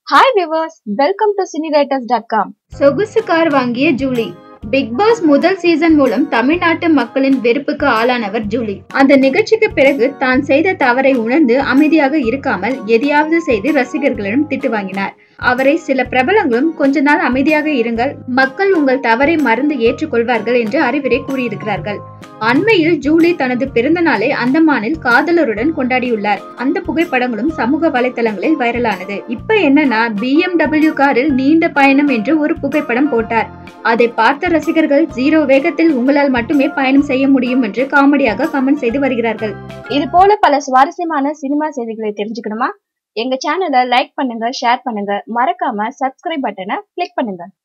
hi viewers welcome to cinewriters dot com சொகுசு car வாங்கிய Julie Bigg Boss முதல் season மூலம் தமிழ்நாட்டு மக்களின் வெறுப்புக்கு ஆளானவர் ஜூலி அந்த நிகழ்ச்சிக்கு பிறகு தான் செய்த தவறை உணர்ந்து அமைதியாக இருக்காமல் எதையாவது செய்து ரசிகர்களிடம் திட்டு வாங்கினார் அவரை சில பிரபலங்களும் கொஞ்ச நாள் அமைதியாக இருங்கள் மக்கள் உங்கள் தவறை மறந்து ஏற்றுக்கொள்வார்கள் என்று அறிவுரை கூறியிருக்கிறார்கள் அண்மையில் ஜூலி தனது பிறந்த நாளை அந்தமானில் காதலருடன் கொண்டாடியுள்ளார் அந்த புகைப்படங்களும் சமூக வலைதளங்களில் வைரலானது இப்ப என்னன்னா பிஎம்டபிள்யூ காரில் நீண்ட பயணம் என்று ஒரு புகைப்படம் போட்டார் அதை பார்த்த ரசிகர்கள் ஜீரோ வேகத்தில் உங்களால் மட்டுமே பயணம் செய்ய முடியும் என்று காமெடியாக கமெண்ட் செய்து வருகிறார்கள் இது போல பல சுவாரஸ்யமான சினிமா செய்திகளை தெரிஞ்சுக்கணுமா எங்க சேனலை லைக் பண்ணுங்க ஷேர் பண்ணுங்க மறக்காம சப்ஸ்கிரைப் பட்டனை கிளிக் பண்ணுங்க